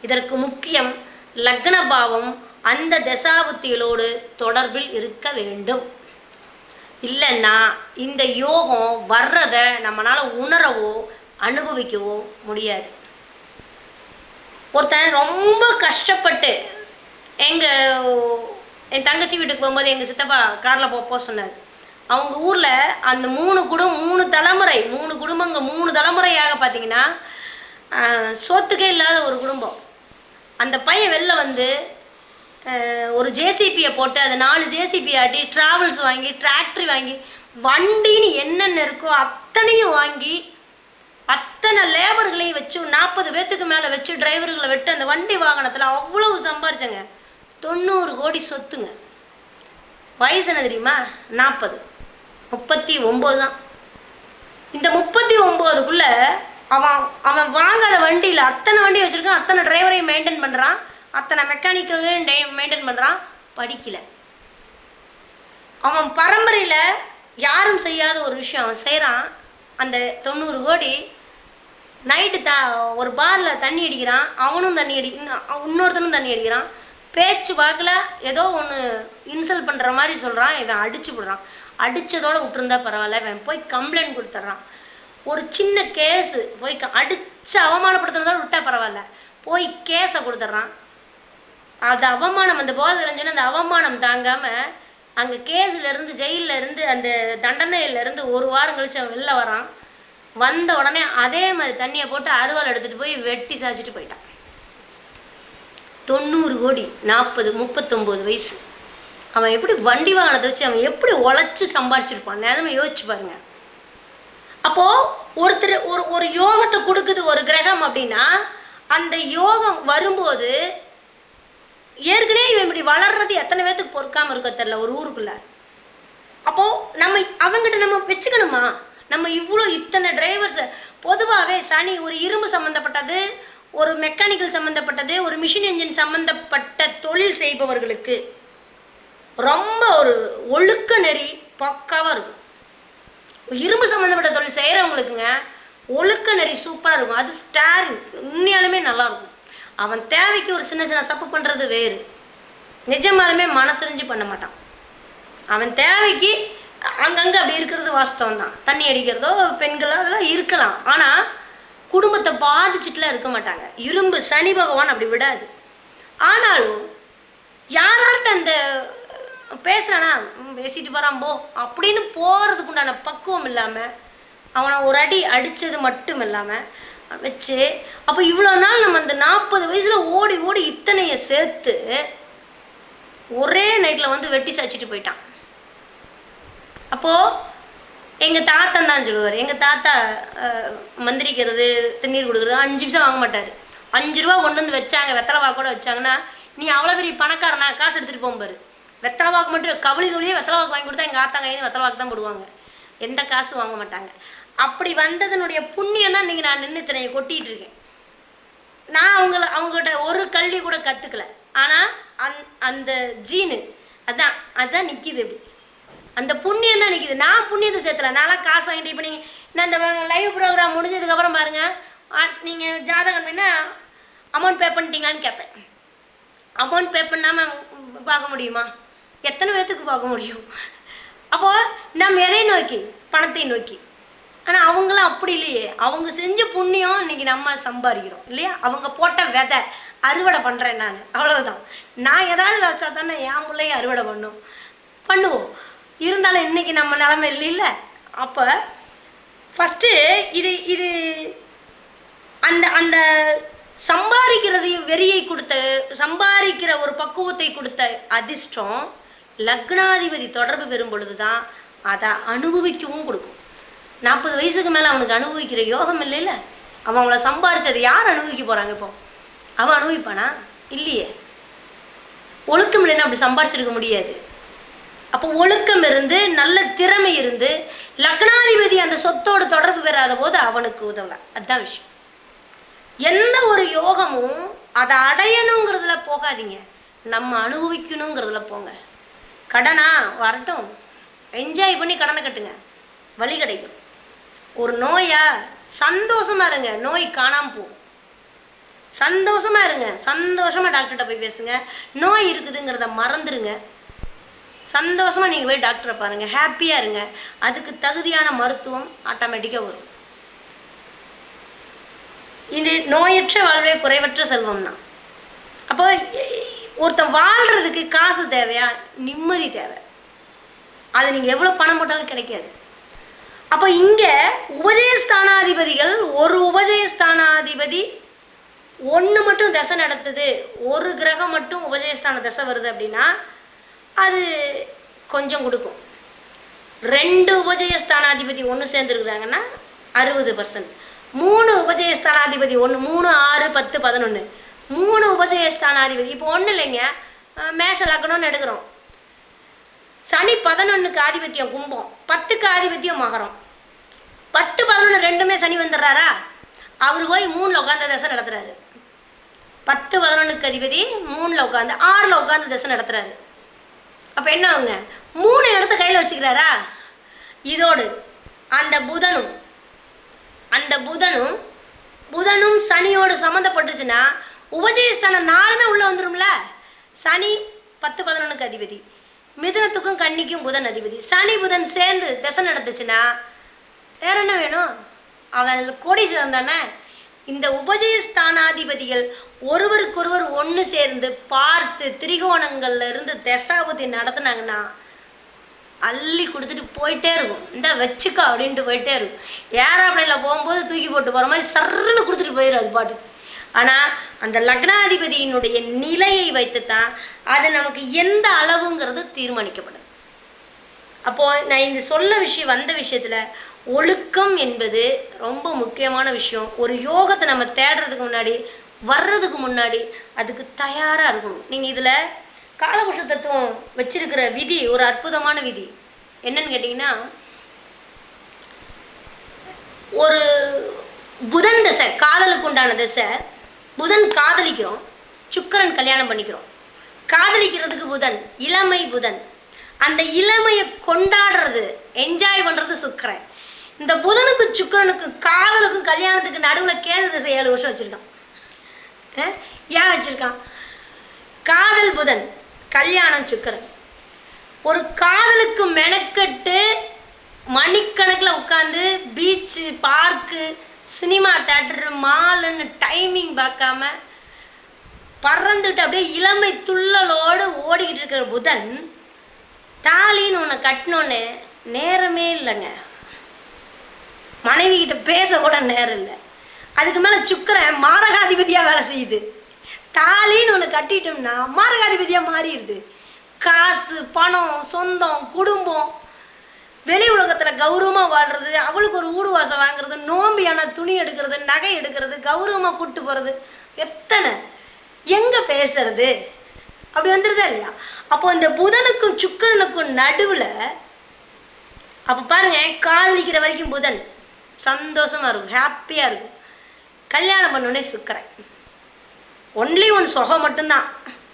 இதற்கு முக்கியம் லக்ன பாவம் அந்த தசாபுத்திகளோடு தொடர்பில் இருக்க வேண்டும் இல்லைன்னா இந்த யோகம் வர்றதை நம்மளால் உணரவோ அனுபவிக்கவோ முடியாது ஒருத்தன் ரொம்ப கஷ்டப்பட்டு எங்கள் என் தங்கச்சி வீட்டுக்கு போகும்போது எங்கள் சித்தப்பா காரில் போ போக சொன்னார் அவங்க ஊரில் அந்த மூணு குடும் மூணு தலைமுறை மூணு குடும்பங்க மூணு தலைமுறையாக பார்த்தீங்கன்னா ஆஹ், சோத்துக்கே இல்லாத ஒரு குடும்பம் அந்த பையன் வெளில வந்து ஆஹ், ஒரு ஜேசிபியை போட்டு அது நாலு ஜேசிபி ஆட்டி ட்ராவல்ஸ் வாங்கி டிராக்டர் வாங்கி வண்டின்னு என்னென்ன இருக்கோ அத்தனையும் வாங்கி அத்தனை லேபர்களையும் வச்சு நாற்பது பேர்த்துக்கு மேலே வச்சு டிரைவர்களை விட்டு அந்த வண்டி வாகனத்தில் அவ்வளவு சம்பாரிச்சங்க தொண்ணூறு கோடி சொத்துங்க வயசு என்ன தெரியுமா நாற்பது முப்பத்தி ஒம்பது தான் இந்த முப்பத்தி ஒம்போதுக்குள்ள அவன் அவன் வாங்காத வண்டியில் அத்தனை வண்டி வச்சுருக்கான் அத்தனை டிரைவரையும் மெயின்டைன் பண்ணுறான் அத்தனை மெக்கானிக்கலையும் மெயின்டைன் பண்ணுறான் படிக்கல அவன் பரம்பரையில் யாரும் செய்யாத ஒரு விஷயம் அவன் செய்கிறான் அந்த தொண்ணூறு கோடி நைட்டு த ஒரு பாரில் தண்ணி அடிக்கிறான் அவனும் தண்ணி அடி இன்னும் இன்னொருத்தனும் தண்ணி அடிக்கிறான் பேச்சு வாக்கில் ஏதோ ஒன்று இன்சல்ட் பண்ணுற மாதிரி சொல்கிறான் இவன் அடிச்சு விடுறான் அடித்ததோடு விட்டுருந்தா பரவாயில்ல இவன் போய் கம்ப்ளைண்ட் கொடுத்துட்றான் ஒரு சின்ன கேஸு போய் க- அடிச்சு அவமானப்படுத்துனதோட விட்டா பரவாயில்ல போய் கேஸை கொடுத்துட்றான் அது அவமானம் அந்த போதை இளைஞன் அந்த அவமானம் தாங்காமல் அங்கே கேஸில் இருந்து ஜெயிலில் இருந்து அந்த தண்டனையில இருந்து ஒரு வாரம் கழிச்சு அவன் வெளில வரான் வந்த உடனே அதே மாதிரி தண்ணியை போட்டு அருவாள் எடுத்துகிட்டு போய் வெட்டி சாய்ச்சிட்டு போயிட்டான் தொண்ணூறு கோடி நாற்பது முப்பத்தொம்போது வயசு அவன் எப்படி வண்டி வாகனத்தை வச்சு அவன் எப்படி உழைச்சி சம்பாரிச்சிருப்பான் நேரமே யோசிச்சு பாருங்க அப்போது ஒருத்தர் ஒரு ஒரு யோகத்தை கொடுக்குது ஒரு கிரகம் அப்படின்னா அந்த யோகம் வரும்போது ஏற்கனவே இவன் இப்படி வளர்றது எத்தனை பேத்துக்கு பொறுக்காமல் இருக்க தெரில ஒரு ஊருக்குள்ள அப்போது நம்ம அவங்ககிட்ட நம்ம வச்சுக்கணுமா நம்ம இவ்வளோ இத்தனை டிரைவர்ஸ் பொதுவாகவே சனி ஒரு இரும்பு சம்மந்தப்பட்டது ஒரு மெக்கானிக்கல் சம்மந்தப்பட்டது ஒரு மிஷின் என்ஜின் சம்மந்தப்பட்ட தொழில் செய்பவர்களுக்கு ரொம்ப ஒரு ஒழுக்க நெறி பக்காவாக இருக்கும் இரும்பு சம்மந்தப்பட்ட தொழில் செய்கிறவங்களுக்குங்க ஒழுக்க நெறி சூப்பராக இருக்கும் அது ஸ்டாரிங் உண்மையாலுமே நல்லாயிருக்கும் அவன் தேவைக்கு ஒரு சின்ன சின்ன தப்பு பண்ணுறது வேறு நிஜமாலுமே மனசறிஞ்சு பண்ண மாட்டான் அவன் தேவைக்கு அங்கங்கே அப்படி இருக்கிறது வாஸ்தவம் தான் தண்ணி அடிக்கிறதோ பெண்களோ அதெல்லாம் இருக்கலாம் ஆனால் குடும்பத்தை பாதிச்சுட்டுலாம் இருக்க மாட்டாங்க இரும்பு சனி பகவான் அப்படி விடாது ஆனாலும் யாரார்ட்ட அந்த பேசுகிறானா பேசிட்டு போகிறான் போ அப்படின்னு போகிறதுக்கு உண்டான பக்குவம் இல்லாமல் அவனை ஒரு அடி அடித்தது மட்டும் இல்லாமல் வச்சு அப்போ இவ்வளோ நாள் நம்ம அந்த நாற்பது வயசில் ஓடி ஓடி இத்தனையை சேர்த்து ஒரே நைட்டில் வந்து வெட்டி சாய்ச்சிட்டு போயிட்டான் அப்போது எங்கள் தாத்தன் தான் சொல்லுவார் எங்கள் தாத்தா அஹ், மந்திரிக்கிறது தண்ணீர் கொடுக்குறது அஞ்சு நிமிஷம் வாங்க மாட்டார் அஞ்சு ரூபா கொண்டு வந்து வச்சாங்க வெத்தலை வாக்கு கூட வச்சாங்கன்னா நீ அவ்வளோ பெரிய பணக்காரனா காசு எடுத்துகிட்டு போகும்பாரு வெத்தலை வாக்கு மட்டும் கவலி கவலியே வெத்தலை வாக்கு வாங்கி கொடுத்தா எங்கள் ஆத்தா கையில் வெத்தலை வாக்கு தான் போடுவாங்க எந்த காசும் வாங்க மாட்டாங்க அப்படி வந்ததனுடைய புண்ணியம் தான் இன்றைக்கி நான் நின்று இத்தனை கொட்டிகிட்டு இருக்கேன் நான் அவங்கள அவங்ககிட்ட ஒரு கல்வி கூட கற்றுக்கல ஆனால் அந் அந்த ஜீனு அதான் அதான் நிற்கிது இப்படி அந்த புண்ணியம் தான் நிற்கிது நான் புண்ணியத்தை சேர்த்தல நான்லாம் காசு வாங்கிட்டு இப்போ நீங்கள் நான் இந்த லைவ் ப்ரோக்ராம் முடிஞ்சதுக்கப்புறம் பாருங்கள் ஆர்ட்ஸ் நீங்கள் ஜாதகம் என்ன அமௌண்ட் பே பண்ணிட்டீங்களான்னு கேட்பேன் அமௌண்ட் பே பண்ணாமல் பார்க்க முடியுமா எத்தனை பேர்த்துக்கு பார்க்க முடியும் அப்போது நம்ம எதை நோக்கி பணத்தை நோக்கி ஆனால் அவங்களாம் அப்படி இல்லையே அவங்க செஞ்ச புண்ணியம் இன்னைக்கு நம்ம சம்பாதிக்கிறோம் இல்லையா அவங்க போட்ட விதை அறுவடை பண்ணுறேன் நான் அவ்வளவுதான் நான் ஏதாவது வச்சா தானே என் பிள்ளைய அறுவடை பண்ணும் பண்ணுவோம் இருந்தாலும் இன்னைக்கு நம்ம நிலமை இல்லைல்ல அப்போ ஃபஸ்ட்டு இது இது அந்த அந்த சம்பாதிக்கிறதையும் வெறியை கொடுத்த சம்பாதிக்கிற ஒரு பக்குவத்தை கொடுத்த அதிர்ஷ்டம் லக்னாதிபதி தொடர்பு பெறும் பொழுது தான் அதை அனுபவிக்கவும் கொடுக்கும் நாற்பது வயசுக்கு மேலே அவனுக்கு அனுபவிக்கிற யோகம் இல்லைல்ல அவன் அவளை சம்பாரிச்சதை யார் அனுபவிக்க போகிறாங்க இப்போ அவன் அனுபவிப்பானா இல்லையே ஒழுக்கம் இல்லைன்னா அப்படி சம்பாரிச்சிருக்க முடியாது அப்போ ஒழுக்கம் இருந்து நல்ல திறமை இருந்து லக்னாதிபதி அந்த சொத்தோடு தொடர்பு பெறாத போது அவனுக்கு உதவலை அதுதான் விஷயம் எந்த ஒரு யோகமும் அதை அடையணுங்கிறதுல போகாதீங்க நம்ம அனுபவிக்கணுங்கிறதுல போங்க கடனா வரட்டும் என்ஜாய் பண்ணி கடனை கட்டுங்க வழி கிடைக்கும் ஒரு நோயா சந்தோஷமா இருங்க நோய் காணாமல் போகும் சந்தோஷமா இருங்க சந்தோஷமா டாக்டர்கிட்ட போய் பேசுங்க நோய் இருக்குதுங்கிறத மறந்துடுங்க சந்தோஷமா நீங்கள் போய் டாக்டரை பாருங்க ஹாப்பியாக இருங்க அதுக்கு தகுதியான மருத்துவம் ஆட்டோமேட்டிக்காக வரும் இது நோயற்ற வாழ்வே குறைவற்ற செல்வம் தான் அப்போ எ- ஒருத்தன் வாழ்கிறதுக்கு காசு தேவையா நிம்மதி தேவை அது நீங்கள் எவ்வளோ பணம் போட்டாலும் கிடைக்காது அப்போ இங்கே உபஜயஸ்தானாதிபதிகள் ஒரு உபஜயஸ்தானாதிபதி ஒன்று மட்டும் தசை நடத்துது ஒரு கிரகம் மட்டும் உபஜயஸ்தான தசை வருது அப்படின்னா அது கொஞ்சம் கொடுக்கும் ரெண்டு உபஜயஸ்தானாதிபதி ஒன்று சேர்ந்துருக்குறாங்கன்னா அறுபது பர்சன்ட் மூணு உபஜயஸ்தானாதிபதி ஒன்று மூணு ஆறு பத்து பதினொன்று மூணு உபஜயஸ்தானாதிபதி இப்போ ஒன்றும் இல்லைங்க அஹ் மேஷ லக்னம்னு எடுக்கிறோம் சனி பதினொன்றுக்கு ஆதிபத்தியம் கும்பம் பத்துக்கு ஆதிபத்தியம் மகரம் பத்து பதினொன்று ரெண்டுமே சனி வந்துடுறாரா அவர் போய் மூணில் உட்காந்து தசை நடத்துறாரு பத்து பதினொன்றுக்கு அதிபதி மூணில் உட்காந்து ஆறில் உட்காந்து தசை நடத்துறாரு அப்போ என்ன ஆகுங்க மூணு இடத்த கையில் வச்சுக்கிறாரா இதோடு அந்த புதனும் அந்த புதனும் புதனும் சனியோடு சம்மந்தப்பட்டுச்சுன்னா உபஜயஸ்தானம் நாலுமே உள்ளே வந்துரும்ல சனி பத்து பதினொன்றுக்கு அதிபதி மிதுனத்துக்கும் கன்னிக்கும் புதன் அதிபதி சனி புதன் சேர்ந்து திசை நடத்துச்சுன்னா வேற என்ன வேணும் அவன் கோடீஸ்வரன் தானே இந்த உபஜயஸ்தானாதிபதிகள் ஒருவருக்கொருவர் ஒன்று சேர்ந்து பார்த்து திரிகோணங்கள்ல இருந்து தசாபதி நடத்துனாங்கன்னா அள்ளி கொடுத்துட்டு போயிட்டே இருக்கும் இந்த வச்சுக்கோ அப்படின்ட்டு போயிட்டே இருக்கும் ஏரோப்ளைனில் போகும்போது தூக்கி போட்டு போகிற மாதிரி சர்ன்னு கொடுத்துட்டு போயிடும் அது பாட்டுக்கு ஆனால் அந்த லக்னாதிபதியினுடைய நிலையை வைத்து தான் அது நமக்கு எந்த அளவுங்கிறது தீர்மானிக்கப்படுது அப்போது நான் இந்த சொல்ல விஷயம் வந்த விஷயத்தில் ஒழுக்கம் என்பது ரொம்ப முக்கியமான விஷயம் ஒரு யோகத்தை நம்ம தேடுறதுக்கு முன்னாடி வர்றதுக்கு முன்னாடி அதுக்கு தயாராக இருக்கணும் நீங்கள் இதில் காலபுருஷ தத்துவம் வச்சிருக்கிற விதி ஒரு அற்புதமான விதி என்னன்னு கேட்டிங்கன்னா ஒரு புதன் தசை காதலுக்கு உண்டான தசை புதன் காதலிக்கிறோம் சுக்கிரன் கல்யாணம் பண்ணிக்கிறோம் காதலிக்கிறதுக்கு புதன் இளமை புதன் அந்த இளமையை கொண்டாடுறது என்ஜாய் பண்ணுறது சுக்கிரன் இந்த புதனுக்கு சுக்கிரனுக்கு காதலுக்கும் கல்யாணத்துக்கு நடுவில் கேது திசை ஏழு வருஷம் வச்சுருக்கான் ஏன் வச்சுருக்கான் காதல் புதன் கல்யாணம் சுக்கிரன் ஒரு காதலுக்கு மெனக்கட்டு மணிக்கணக்கில் உட்காந்து பீச்சு பார்க்கு சினிமா தேட்டரு மாலுன்னு டைமிங் பார்க்காம பறந்துட்டு அப்படியே இளமை துள்ளலோடு ஓடிக்கிட்டு இருக்கிற புதன் தாலின்னு ஒன்று கட்டினோன்னு நேரமே இல்லைங்க மனைவி கிட்ட பேச கூட நேரம் இல்லை அதுக்கு மேலே சுக்கரன் மாரகாதிபதியாக வேலை செய்யுது தாலின்னு ஒன்று கட்டிட்டோம்னா மாரகாதிபதியாக மாறிடுது காசு பணம் சொந்தம் குடும்பம் வெளி உலகத்தில் கௌரவமாக வாழ்கிறது அவளுக்கு ஒரு ஊடு வாசம் வாங்குறது நோம்பியான துணி எடுக்கிறது நகை எடுக்கிறது கௌரவமாக கூட்டு போகிறது எத்தனை எங்கே பேசுறது அப்படி வந்துடுதா இல்லையா அப்போ இந்த புதனுக்கும் சுக்கிரனுக்கும் நடுவில் அப்போ பாருங்க காதலிக்கிற வரைக்கும் புதன் சந்தோஷமாக இருக்கும் ஹாப்பியாக இருக்கும் கல்யாணம் பண்ணோடனே சுக்கரன் ஒன்லி ஒன் சுகம் மட்டும்தான்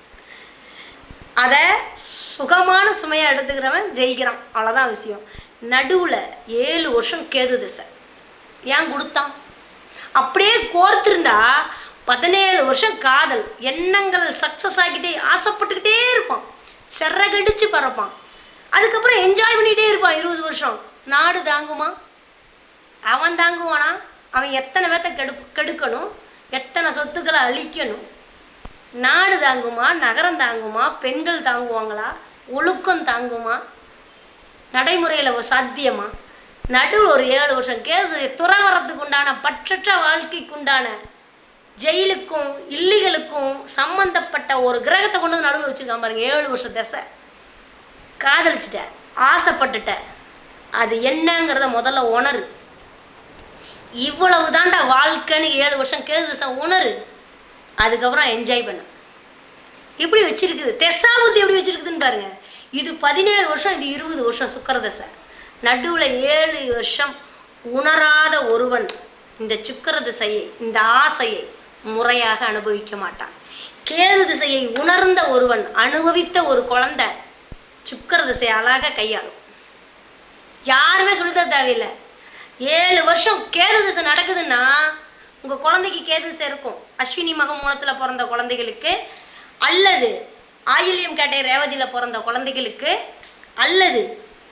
அதை சுகமான சுமையாக எடுத்துக்கிறவன் ஜெயிக்கிறான் அவ்வளோதான் விஷயம் நடுவில் ஏழு வருஷம் கேது திசை ஏன் கொடுத்தான் அப்படியே கோர்த்திருந்தா பதினேழு வருஷம் காதல் எண்ணங்கள் சக்ஸஸ் ஆகிட்டே ஆசைப்பட்டுக்கிட்டே இருப்பான் சிறகடிச்சு பறப்பான் அதுக்கப்புறம் என்ஜாய் பண்ணிகிட்டே இருப்பான் இருபது வருஷம் நாடு தாங்குமா அவன் தாங்குவானா அவன் எத்தனை பேர்த்த கெடு கெடுக்கணும் எத்தனை சொத்துக்களை அழிக்கணும் நாடு தாங்குமா நகரம் தாங்குமா பெண்கள் தாங்குவாங்களா ஒழுக்கம் தாங்குமா நடைமுறையில் சாத்தியமா நடுவில் ஒரு ஏழு வருஷம் கேது துறவரத்துக்கு உண்டான பற்றற்ற வாழ்க்கைக்கு உண்டான ஜெயிலுக்கும் இல்லிகளுக்கும் சம்பந்தப்பட்ட ஒரு கிரகத்தை கொண்டு வந்து நடுவில் வச்சுருக்கான் பாருங்க ஏழு வருஷம் தசை காதலிச்சிட்ட ஆசைப்பட்டுட்ட அது என்னங்கிறத முதல்ல உணரு இவ்வளவு தாண்டா வாழ்க்கைன்னு ஏழு வருஷம் கேது தசை உணரு அதுக்கப்புறம் என்ஜாய் பண்ணு எப்படி வச்சிருக்குது தெசாபுத்தி எப்படி வச்சிருக்குதுன்னு பாருங்க இது பதினேழு வருஷம் இது இருபது வருஷம் சுக்கரதசை நடுவில் ஏழு வருஷம் உணராத ஒருவன் இந்த சுக்கர திசையை இந்த ஆசையை முறையாக அனுபவிக்க மாட்டான் கேது திசையை உணர்ந்த ஒருவன் அனுபவித்த ஒரு குழந்தை சுக்கர திசையை அழகாக கையாளும் யாருமே சொல்லித்தர தேவையில்லை ஏழு வருஷம் கேது திசை நடக்குதுன்னா உங்கள் குழந்தைக்கு கேது திசை இருக்கும் அஸ்வினி மக மூலத்தில் பிறந்த குழந்தைகளுக்கு அல்லது ஆயில்யம் கேட்டை ரேவதியில் பிறந்த குழந்தைகளுக்கு அல்லது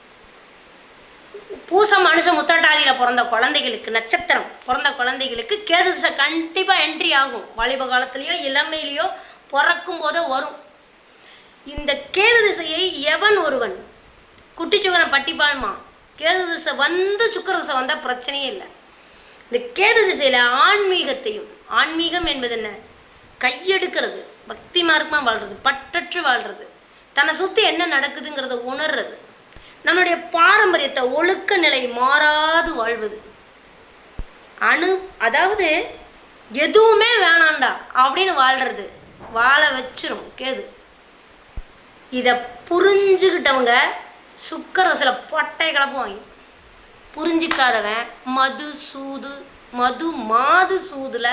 பூசம் மனுஷ முத்தட்டாதியில் பிறந்த குழந்தைகளுக்கு நட்சத்திரம் பிறந்த குழந்தைகளுக்கு கேது திசை கண்டிப்பாக என்ட்ரி ஆகும் வாலிப காலத்துலேயோ இளமையிலையோ பிறக்கும் போதோ வரும் இந்த கேது திசையை எவன் ஒருவன் குட்டிச்சுவரன் பட்டிப்பாழ்மா கேது திசை வந்து சுக்கர திசை வந்தால் பிரச்சனையே இல்லை இந்த கேது திசையில் ஆன்மீகத்தையும் ஆன்மீகம் என்பது என்ன கையெடுக்கிறது பக்தி மார்க்கமாக வாழ்கிறது பற்றற்று வாழ்கிறது தன்னை சுற்றி என்ன நடக்குதுங்கிறத உணர்றது நம்மளுடைய பாரம்பரியத்தை ஒழுக்க நிலை மாறாது வாழ்வது அணு அதாவது எதுவுமே வேணாண்டா அப்படின்னு வாழ்கிறது வாழ வச்சிரும் கேது இதை புரிஞ்சுக்கிட்டவங்க சுக்கரசில் பட்டை கலப்புவாங்க புரிஞ்சிக்காதவன் மது சூது மது மாது சூதுல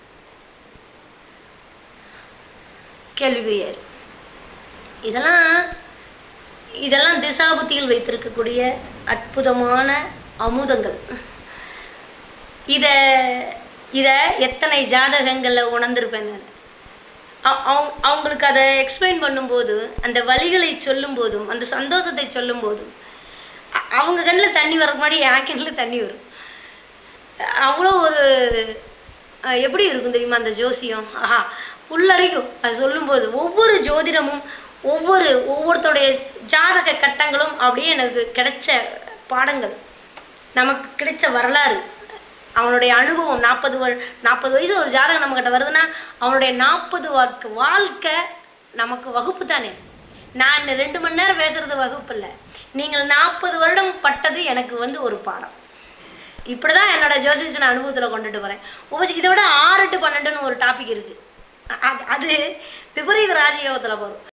கேள்விக்குரியார் இதெல்லாம் இதெல்லாம் திசாபுத்தியில் வைத்திருக்கக்கூடிய அற்புதமான அமுதங்கள் இதை இதை எத்தனை ஜாதகங்களில் உணர்ந்திருப்பேன் நான் அவ- அவங்க அவங்களுக்கு அதை எக்ஸ்பிளைன் பண்ணும்போது அந்த வழிகளை சொல்லும்போதும் அந்த சந்தோஷத்தை சொல்லும்போதும் அ- அவங்க கண்ணில் தண்ணி வர முன்னாடி என் கண்ணில் தண்ணி வரும் அவ்வளோ ஒரு அஹ், எப்படி இருக்கும் தெரியுமா அந்த ஜோசியம் ஆஹா புல்லறியும் அது சொல்லும்போது ஒவ்வொரு ஜோதிடமும் ஒவ்வொரு ஒவ்வொருத்தருடைய ஜாதக கட்டங்களும் அப்படியே எனக்கு கிடைச்ச பாடங்கள் நமக்கு கிடைச்ச வரலாறு அவனுடைய அனுபவம் நாற்பது வரு நாற்பது வயசு ஒரு ஜாதகம் நம்மக்கிட்ட வருதுன்னா அவனுடைய நாற்பது வாழ்க்கை வாழ்க்கை நமக்கு வகுப்பு தானே நான் ரெண்டு மணி நேரம் பேசுறது வகுப்பு இல்லை நீங்கள் நாற்பது வருடம் பட்டது எனக்கு வந்து ஒரு பாடம் இப்படி தான் என்னோட ஜோசியத்தை நான் அனுபவத்தில் கொண்டுட்டு போகிறேன் உபசி இதை விட ஆறு டு பன்னெண்டுன்னு ஒரு டாபிக் இருக்குது அது அது விபரீத ராஜயோகத்தில் வரும்